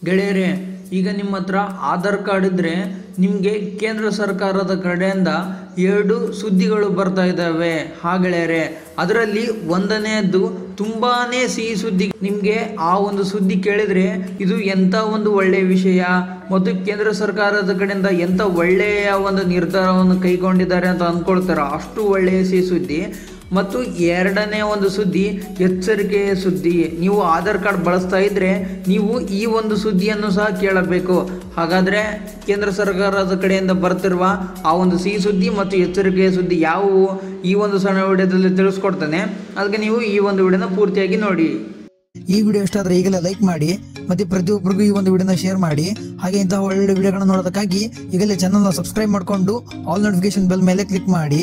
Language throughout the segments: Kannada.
ಗೆಳೆಯರೇ ಈಗ ನಿಮ್ಮ ಹತ್ರ ಆಧಾರ್ ಕಾರ್ಡ್ ಇದ್ದರೆ ನಿಮಗೆ ಕೇಂದ್ರ ಸರ್ಕಾರದ ಕಡೆಯಿಂದ ಎರಡು ಸುದ್ದಿಗಳು ಬರ್ತಾ ಇದ್ದಾವೆ ಹಾ ಗೆಳೆಯರೇ ಅದರಲ್ಲಿ ಒಂದನೆಯದ್ದು ತುಂಬಾ ಸಿಹಿ ಸುದ್ದಿ ನಿಮಗೆ ಆ ಒಂದು ಸುದ್ದಿ ಕೇಳಿದರೆ ಇದು ಎಂಥ ಒಂದು ಒಳ್ಳೆಯ ವಿಷಯ ಮತ್ತು ಕೇಂದ್ರ ಸರ್ಕಾರದ ಕಡೆಯಿಂದ ಎಂಥ ಒಳ್ಳೆಯ ಒಂದು ನಿರ್ಧಾರವನ್ನು ಕೈಗೊಂಡಿದ್ದಾರೆ ಅಂತ ಅಂದ್ಕೊಳ್ತಾರೆ ಅಷ್ಟು ಒಳ್ಳೆಯ ಸಿಹಿ ಸುದ್ದಿ ಮತ್ತು ಎರಡನೇ ಒಂದು ಸುದ್ದಿ ಎಚ್ಚರಿಕೆಯ ಸುದ್ದಿ ನೀವು ಆಧಾರ್ ಕಾರ್ಡ್ ಬಳಸ್ತಾ ಇದ್ರೆ ನೀವು ಈ ಒಂದು ಸುದ್ದಿಯನ್ನು ಸಹ ಕೇಳಬೇಕು ಹಾಗಾದರೆ ಕೇಂದ್ರ ಸರ್ಕಾರದ ಕಡೆಯಿಂದ ಬರ್ತಿರುವ ಆ ಒಂದು ಸಿಹಿ ಸುದ್ದಿ ಮತ್ತು ಎಚ್ಚರಿಕೆಯ ಸುದ್ದಿ ಯಾವುವು ಈ ಒಂದು ಸಣ್ಣ ವಿಡಿಯೋದಲ್ಲಿ ತಿಳಿಸ್ಕೊಡ್ತಾನೆ ಅದಕ್ಕೆ ನೀವು ಈ ಒಂದು ವಿಡಿಯೋನ ಪೂರ್ತಿಯಾಗಿ ನೋಡಿ ಈ ವಿಡಿಯೋ ಇಷ್ಟ ಆದ್ರೆ ಈಗಲೇ ಲೈಕ್ ಮಾಡಿ ಮತ್ತೆ ಪ್ರತಿಯೊಬ್ಬರಿಗೂ ಈ ಒಂದು ವಿಡಿಯೋನ ಶೇರ್ ಮಾಡಿ ಹಾಗೆ ಇಂತಹ ಒಳ್ಳೆ ವಿಡಿಯೋಗಳನ್ನ ನೋಡೋದಕ್ಕಾಗಿ ಈಗಲೇ ಚಾನಲ್ನ ಸಬ್ಸ್ಕ್ರೈಬ್ ಮಾಡಿಕೊಂಡು ಆಲ್ ನೋಟಿಫಿಕೇಶನ್ ಬೆಲ್ ಮೇಲೆ ಕ್ಲಿಕ್ ಮಾಡಿ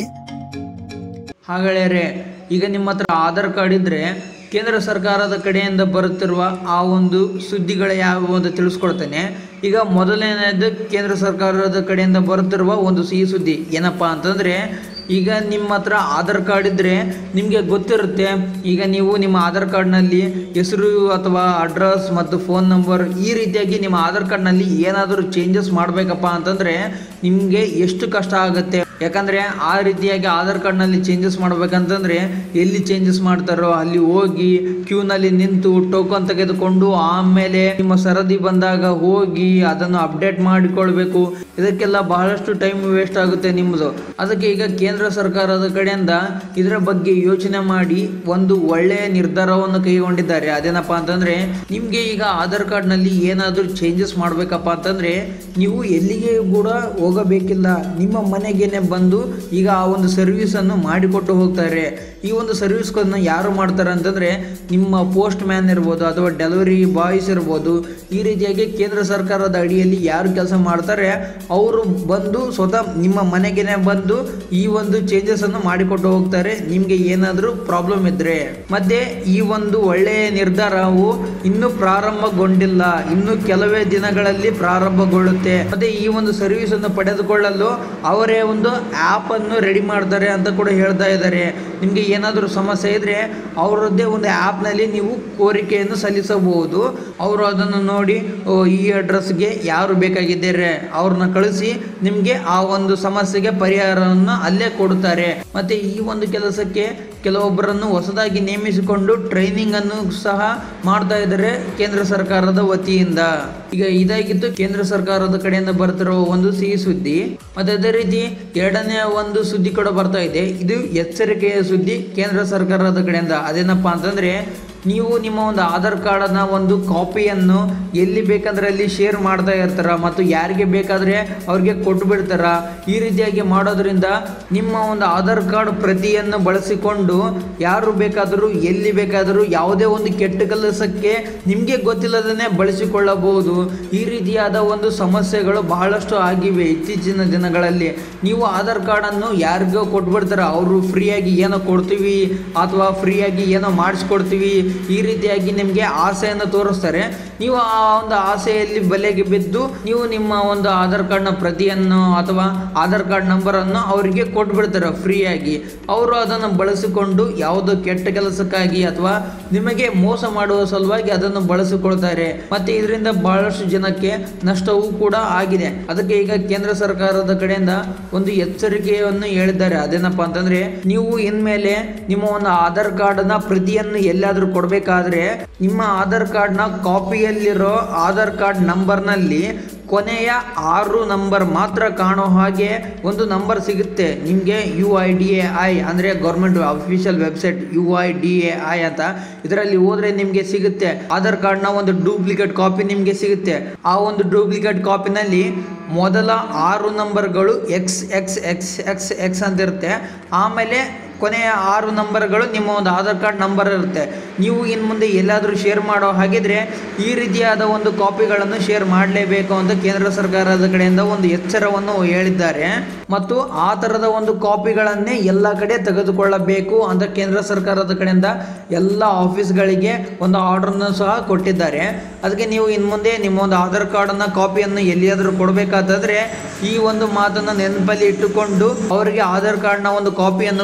ಹಾಗೆಳೆಯರೆ ಈಗ ನಿಮ್ಮ ಹತ್ರ ಆಧಾರ್ ಕಾರ್ಡ್ ಇದ್ದರೆ ಕೇಂದ್ರ ಸರ್ಕಾರದ ಕಡೆಯಿಂದ ಬರುತ್ತಿರುವ ಆ ಒಂದು ಸುದ್ದಿಗಳು ಯಾವುವು ಅಂತ ತಿಳಿಸ್ಕೊಡ್ತೇನೆ ಈಗ ಮೊದಲನೇದು ಕೇಂದ್ರ ಸರ್ಕಾರದ ಕಡೆಯಿಂದ ಬರುತ್ತಿರುವ ಒಂದು ಸಿಹಿ ಸುದ್ದಿ ಏನಪ್ಪ ಅಂತಂದರೆ ಈಗ ನಿಮ್ಮ ಹತ್ರ ಆಧಾರ್ ಕಾರ್ಡ್ ಇದ್ದರೆ ನಿಮಗೆ ಗೊತ್ತಿರುತ್ತೆ ಈಗ ನೀವು ನಿಮ್ಮ ಆಧಾರ್ ಕಾರ್ಡ್ನಲ್ಲಿ ಹೆಸರು ಅಥವಾ ಅಡ್ರೆಸ್ ಮತ್ತು ಫೋನ್ ನಂಬರ್ ಈ ರೀತಿಯಾಗಿ ನಿಮ್ಮ ಆಧಾರ್ ಕಾರ್ಡ್ನಲ್ಲಿ ಏನಾದರೂ ಚೇಂಜಸ್ ಮಾಡಬೇಕಪ್ಪ ಅಂತಂದರೆ ನಿಮಗೆ ಎಷ್ಟು ಕಷ್ಟ ಆಗುತ್ತೆ ಯಾಕಂದರೆ ಆ ರೀತಿಯಾಗಿ ಆಧಾರ್ ಕಾರ್ಡ್ನಲ್ಲಿ ಚೇಂಜಸ್ ಮಾಡ್ಬೇಕಂತಂದರೆ ಎಲ್ಲಿ ಚೇಂಜಸ್ ಮಾಡ್ತಾರೋ ಅಲ್ಲಿ ಹೋಗಿ ಕ್ಯೂನಲ್ಲಿ ನಿಂತು ಟೋಕನ್ ತೆಗೆದುಕೊಂಡು ಆಮೇಲೆ ನಿಮ್ಮ ಸರದಿ ಬಂದಾಗ ಹೋಗಿ ಅದನ್ನು ಅಪ್ಡೇಟ್ ಮಾಡಿಕೊಳ್ಬೇಕು ಇದಕ್ಕೆಲ್ಲ ಬಹಳಷ್ಟು ಟೈಮ್ ವೇಸ್ಟ್ ಆಗುತ್ತೆ ನಿಮ್ಮದು ಅದಕ್ಕೆ ಈಗ ಕೇಂದ್ರ ಸರ್ಕಾರದ ಕಡೆಯಿಂದ ಇದರ ಬಗ್ಗೆ ಯೋಚನೆ ಮಾಡಿ ಒಂದು ಒಳ್ಳೆಯ ನಿರ್ಧಾರವನ್ನು ಕೈಗೊಂಡಿದ್ದಾರೆ ಅದೇನಪ್ಪ ಅಂತಂದ್ರೆ ನಿಮಗೆ ಈಗ ಆಧಾರ್ ಕಾರ್ಡ್ನಲ್ಲಿ ಏನಾದರೂ ಚೇಂಜಸ್ ಮಾಡಬೇಕಪ್ಪ ಅಂತಂದ್ರೆ ನೀವು ಎಲ್ಲಿಗೆ ಕೂಡ ಹೋಗಬೇಕಿಲ್ಲ ನಿಮ್ಮ ಮನೆಗೇನೆ ಬಂದು ಈಗ ಆ ಒಂದು ಸರ್ವಿಸನ್ನು ಮಾಡಿಕೊಟ್ಟು ಹೋಗ್ತಾರೆ ಈ ಒಂದು ಸರ್ವಿಸ್ಗಳನ್ನು ಯಾರು ಮಾಡ್ತಾರೆ ಅಂತಂದರೆ ನಿಮ್ಮ ಪೋಸ್ಟ್ ಮ್ಯಾನ್ ಇರ್ಬೋದು ಅಥವಾ ಡೆಲಿವರಿ ಬಾಯ್ಸ್ ಇರ್ಬೋದು ಈ ರೀತಿಯಾಗಿ ಕೇಂದ್ರ ಸರ್ಕಾರದ ಅಡಿಯಲ್ಲಿ ಯಾರು ಕೆಲಸ ಮಾಡ್ತಾರೆ ಅವರು ಬಂದು ಸ್ವತಃ ನಿಮ್ಮ ಮನೆಗೇನೆ ಬಂದು ಈ ಒಂದು ಚೇಂಜಸನ್ನು ಮಾಡಿಕೊಟ್ಟು ಹೋಗ್ತಾರೆ ನಿಮಗೆ ಏನಾದರೂ ಪ್ರಾಬ್ಲಮ್ ಇದ್ದರೆ ಮತ್ತೆ ಈ ಒಂದು ಒಳ್ಳೆಯ ನಿರ್ಧಾರವು ಇನ್ನೂ ಪ್ರಾರಂಭಗೊಂಡಿಲ್ಲ ಇನ್ನು ಕೆಲವೇ ದಿನಗಳಲ್ಲಿ ಪ್ರಾರಂಭಗೊಳ್ಳುತ್ತೆ ಮತ್ತೆ ಈ ಒಂದು ಸರ್ವಿಸ್ ಅನ್ನು ಪಡೆದುಕೊಳ್ಳಲು ಅವರೇ ಒಂದು ಆ್ಯಪ್ ಅನ್ನು ರೆಡಿ ಮಾಡ್ತಾರೆ ಅಂತ ಕೂಡ ಹೇಳ್ತಾ ಇದ್ದಾರೆ ನಿಮಗೆ ಏನಾದರೂ ಸಮಸ್ಯೆ ಇದ್ರೆ ಅವರದ್ದೇ ಒಂದು ಆ್ಯಪ್ನಲ್ಲಿ ನೀವು ಕೋರಿಕೆಯನ್ನು ಸಲ್ಲಿಸಬಹುದು ಅವರು ಅದನ್ನು ನೋಡಿ ಓ, ಈ ಅಡ್ರೆಸ್ಗೆ ಯಾರು ಬೇಕಾಗಿದ್ದಾರೆ ಅವ್ರನ್ನ ಕಳಿಸಿ ನಿಮಗೆ ಆ ಒಂದು ಸಮಸ್ಯೆಗೆ ಪರಿಹಾರವನ್ನು ಅಲ್ಲೇ ಕೊಡುತ್ತಾರೆ ಮತ್ತೆ ಈ ಒಂದು ಕೆಲಸಕ್ಕೆ ಕೆಲವೊಬ್ಬರನ್ನು ಹೊಸದಾಗಿ ನೇಮಿಸಿಕೊಂಡು ಟ್ರೈನಿಂಗ್ ಅನ್ನು ಸಹ ಮಾಡ್ತಾ ಇದ್ದಾರೆ ಕೇಂದ್ರ ಸರ್ಕಾರದ ವತಿಯಿಂದ ಈಗ ಇದಾಗಿತ್ತು ಕೇಂದ್ರ ಸರ್ಕಾರದ ಕಡೆಯಿಂದ ಬರ್ತಿರೋ ಒಂದು ಸಿಹಿ ಸುದ್ದಿ ಮತ್ತೆ ಅದೇ ರೀತಿ ಎರಡನೇ ಒಂದು ಸುದ್ದಿ ಕೂಡ ಬರ್ತಾ ಇದೆ ಇದು ಎಚ್ಚರಿಕೆಯ ಸುದ್ದಿ ಕೇಂದ್ರ ಸರ್ಕಾರದ ಕಡೆಯಿಂದ ಅದೇನಪ್ಪ ಅಂತಂದ್ರೆ ನೀವು ನಿಮ್ಮ ಒಂದು ಆಧಾರ್ ಕಾರ್ಡನ್ನ ಒಂದು ಕಾಪಿಯನ್ನು ಎಲ್ಲಿ ಬೇಕಂದ್ರೆ ಅಲ್ಲಿ ಶೇರ್ ಮಾಡ್ತಾ ಇರ್ತಾರ ಮತ್ತು ಯಾರಿಗೆ ಬೇಕಾದರೆ ಅವ್ರಿಗೆ ಕೊಟ್ಟು ಬಿಡ್ತಾರ ಈ ರೀತಿಯಾಗಿ ಮಾಡೋದ್ರಿಂದ ನಿಮ್ಮ ಒಂದು ಆಧಾರ್ ಕಾರ್ಡ್ ಪ್ರತಿಯನ್ನು ಬಳಸಿಕೊಂಡು ಯಾರು ಬೇಕಾದರೂ ಎಲ್ಲಿ ಬೇಕಾದರೂ ಯಾವುದೇ ಒಂದು ಕೆಟ್ಟ ಕೆಲಸಕ್ಕೆ ನಿಮಗೆ ಗೊತ್ತಿಲ್ಲದೇ ಬಳಸಿಕೊಳ್ಳಬಹುದು ಈ ರೀತಿಯಾದ ಒಂದು ಸಮಸ್ಯೆಗಳು ಬಹಳಷ್ಟು ಆಗಿವೆ ಇತ್ತೀಚಿನ ದಿನಗಳಲ್ಲಿ ನೀವು ಆಧಾರ್ ಕಾರ್ಡನ್ನು ಯಾರಿಗೋ ಕೊಟ್ಬಿಡ್ತಾರೆ ಅವರು ಫ್ರೀಯಾಗಿ ಏನೋ ಕೊಡ್ತೀವಿ ಅಥವಾ ಫ್ರೀಯಾಗಿ ಏನೋ ಮಾಡಿಸ್ಕೊಡ್ತೀವಿ ಈ ರೀತಿಯಾಗಿ ನಿಮಗೆ ಆಸೆಯನ್ನು ತೋರಿಸ್ತಾರೆ ನೀವು ಆ ಒಂದು ಆಸೆಯಲ್ಲಿ ಬಲೆಗೆ ಬಿದ್ದು ನೀವು ನಿಮ್ಮ ಒಂದು ಆಧಾರ್ ಕಾರ್ಡ್ನ ಪ್ರತಿಯನ್ನು ಅಥವಾ ಆಧಾರ್ ಕಾರ್ಡ್ ನಂಬರನ್ನು ಅವರಿಗೆ ಕೊಟ್ಬಿಡ್ತಾರೆ ಫ್ರೀಯಾಗಿ ಅವರು ಅದನ್ನು ಬಳಸಿಕೊಂಡು ಯಾವುದೋ ಕೆಟ್ಟ ಕೆಲಸಕ್ಕಾಗಿ ಅಥವಾ ನಿಮಗೆ ಮೋಸ ಮಾಡುವ ಸಲುವಾಗಿ ಅದನ್ನು ಬಳಸಿಕೊಳ್ತಾರೆ ಮತ್ತೆ ಇದರಿಂದ ಬಹಳಷ್ಟು ಜನಕ್ಕೆ ನಷ್ಟವೂ ಕೂಡ ಆಗಿದೆ ಅದಕ್ಕೆ ಈಗ ಕೇಂದ್ರ ಸರ್ಕಾರದ ಕಡೆಯಿಂದ ಒಂದು ಎಚ್ಚರಿಕೆಯನ್ನು ಹೇಳಿದ್ದಾರೆ ಅದೇನಪ್ಪ ಅಂತಂದ್ರೆ ನೀವು ಇನ್ಮೇಲೆ ನಿಮ್ಮ ಒಂದು ಆಧಾರ್ ಕಾರ್ಡ್ನ ಪ್ರತಿಯನ್ನು ಎಲ್ಲಾದ್ರೂ ಕೊಡಬೇಕಾದ್ರೆ ನಿಮ್ಮ ಆಧಾರ್ ಕಾರ್ಡ್ನ ಕಾಪಿಯಲ್ಲಿರೋ ಆಧಾರ್ ಕಾರ್ಡ್ ನಂಬರ್ನಲ್ಲಿ ಕೊನೆಯ ಆರು ನಂಬರ್ ಮಾತ್ರ ಕಾಣೋ ಹಾಗೆ ಒಂದು ನಂಬರ್ ಸಿಗುತ್ತೆ ನಿಮಗೆ U I D A I ಅಂದರೆ government official website U I D A I ಅಂತ ಇದರಲ್ಲಿ ಹೋದ್ರೆ ನಿಮಗೆ ಸಿಗುತ್ತೆ ಆಧಾರ್ ಕಾರ್ಡ್ನ ಒಂದು ಡೂಪ್ಲಿಕೇಟ್ ಕಾಪಿ ನಿಮಗೆ ಸಿಗುತ್ತೆ ಆ ಒಂದು ಡೂಪ್ಲಿಕೇಟ್ ಕಾಪಿನಲ್ಲಿ ಮೊದಲ ಆರು ನಂಬರ್ಗಳು X X X X X ಅಂತ ಇರುತ್ತೆ ಆಮೇಲೆ ಕೊನೆಯ ಆರು ನಂಬರ್ಗಳು ನಿಮ್ಮ ಒಂದು ಆಧಾರ್ ಕಾರ್ಡ್ ನಂಬರ್ ಇರುತ್ತೆ ನೀವು ಇನ್ನು ಮುಂದೆ ಎಲ್ಲಾದರೂ ಶೇರ್ ಮಾಡೋ ಹಾಗಿದ್ರೆ ಈ ರೀತಿಯಾದ ಒಂದು ಕಾಪಿಗಳನ್ನು ಶೇರ್ ಮಾಡಲೇಬೇಕು ಅಂತ ಕೇಂದ್ರ ಸರ್ಕಾರದ ಕಡೆಯಿಂದ ಒಂದು ಎಚ್ಚರವನ್ನು ಹೇಳಿದ್ದಾರೆ ಮತ್ತು ಆ ಥರದ ಒಂದು ಕಾಪಿಗಳನ್ನೇ ಎಲ್ಲ ಕಡೆ ತೆಗೆದುಕೊಳ್ಳಬೇಕು ಅಂತ ಕೇಂದ್ರ ಸರ್ಕಾರದ ಕಡೆಯಿಂದ ಎಲ್ಲ ಆಫೀಸ್ಗಳಿಗೆ ಒಂದು ಆರ್ಡರ್ನ ಸಹ ಕೊಟ್ಟಿದ್ದಾರೆ ಅದಕ್ಕೆ ನೀವು ಇನ್ನು ಮುಂದೆ ನಿಮ್ಮ ಒಂದು ಆಧಾರ್ ಕಾರ್ಡನ್ನು ಕಾಪಿಯನ್ನು ಎಲ್ಲಿಯಾದರೂ ಕೊಡಬೇಕಾದ್ರೆ ಈ ಒಂದು ಮಾತನ್ನು ನೆನಪಲ್ಲಿ ಇಟ್ಟುಕೊಂಡು ಅವರಿಗೆ ಆಧಾರ್ ಕಾರ್ಡ್ನ ಒಂದು ಕಾಪಿಯನ್ನು ಕೊಡಿ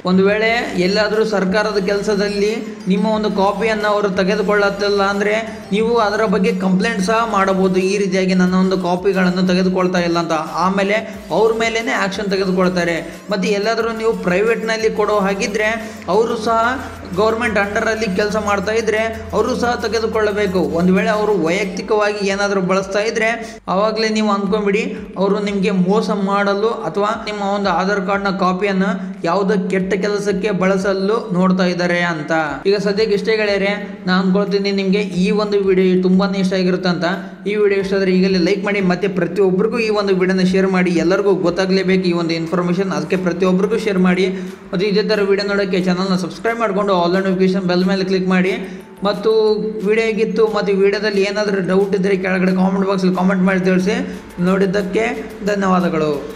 ಒಂದು ವೇಳೆ ಎಲ್ಲಾದರೂ ಸರ್ಕಾರದ ಕೆಲಸದಲ್ಲಿ ನಿಮ್ಮ ಒಂದು ಕಾಪಿಯನ್ನು ಅವರು ತೆಗೆದುಕೊಳ್ಳುತ್ತಿಲ್ಲ ಅಂದರೆ ನೀವು ಅದರ ಬಗ್ಗೆ ಕಂಪ್ಲೇಂಟ್ ಸಹ ಮಾಡಬಹುದು ಈ ರೀತಿಯಾಗಿ ನನ್ನ ಒಂದು ಕಾಪಿಗಳನ್ನು ತೆಗೆದುಕೊಳ್ತಾ ಇಲ್ಲ ಅಂತ ಆಮೇಲೆ ಅವ್ರ ಮೇಲೇ ಆ್ಯಕ್ಷನ್ ತೆಗೆದುಕೊಳ್ತಾರೆ ಮತ್ತು ಎಲ್ಲಾದರೂ ನೀವು ಪ್ರೈವೇಟ್ನಲ್ಲಿ ಕೊಡೋ ಹಾಗಿದ್ರೆ ಅವರು ಸಹ ಗೌರ್ಮೆಂಟ್ ಅಂಡರಲ್ಲಿ ಕೆಲಸ ಮಾಡ್ತಾ ಇದ್ರೆ ಅವರು ಸಹ ತೆಗೆದುಕೊಳ್ಳಬೇಕು ಒಂದು ವೇಳೆ ಅವರು ವೈಯಕ್ತಿಕವಾಗಿ ಏನಾದರೂ ಬಳಸ್ತಾ ಇದ್ರೆ ಆವಾಗಲೇ ನೀವು ಅಂದ್ಕೊಂಬಿಡಿ ಅವರು ನಿಮಗೆ ಮೋಸ ಮಾಡಲು ಅಥವಾ ನಿಮ್ಮ ಒಂದು ಆಧಾರ್ ಕಾರ್ಡ್ನ ಕಾಪಿಯನ್ನು ಯಾವುದೋ ಕೆಟ್ಟ ಕೆಲಸಕ್ಕೆ ಬಳಸಲು ನೋಡ್ತಾ ಇದ್ದಾರೆ ಅಂತ ಈಗ ಸದ್ಯಕ್ಕೆ ಇಷ್ಟೇ ಗೆಳೆಯರೆ ನಾನು ಅನ್ಕೊಳ್ತೀನಿ ನಿಮಗೆ ಈ ಒಂದು ವಿಡಿಯೋ ತುಂಬಾ ಇಷ್ಟ ಆಗಿರುತ್ತೆ ಅಂತ ಈ ವಿಡಿಯೋ ಇಷ್ಟ ಆದರೆ ಈಗಲೇ ಲೈಕ್ ಮಾಡಿ ಮತ್ತೆ ಪ್ರತಿಯೊಬ್ಬರಿಗೂ ಈ ಒಂದು ವಿಡಿಯೋನ ಶೇರ್ ಮಾಡಿ ಎಲ್ಲರಿಗೂ ಗೊತ್ತಾಗಲೇಬೇಕು ಈ ಒಂದು ಇನ್ಫಾರ್ಮೇಷನ್ ಅದಕ್ಕೆ ಪ್ರತಿಯೊಬ್ಬರಿಗೂ ಶೇರ್ ಮಾಡಿ ಮತ್ತು ಇದೇ ಥರ ವಿಡಿಯೋ ನೋಡೋಕ್ಕೆ ಚಾನಲ್ನ ಸಬ್ಸ್ಕ್ರೈಬ್ ಮಾಡಿಕೊಂಡು ಆಲ್ ನೋಟಿಫಿಕೇಶನ್ ಬೆಲ್ ಮೇಲೆ ಕ್ಲಿಕ್ ಮಾಡಿ ಮತ್ತು ವಿಡಿಯೋ ಹೇಗಿತ್ತು ಮತ್ತು ವಿಡಿಯೋದಲ್ಲಿ ಏನಾದರೂ ಡೌಟ್ ಇದ್ದರೆ ಕೆಳಗಡೆ ಕಾಮೆಂಟ್ ಬಾಕ್ಸಲ್ಲಿ ಕಾಮೆಂಟ್ ಮಾಡಿ ತಿಳಿಸಿ ನೋಡಿದ್ದಕ್ಕೆ ಧನ್ಯವಾದಗಳು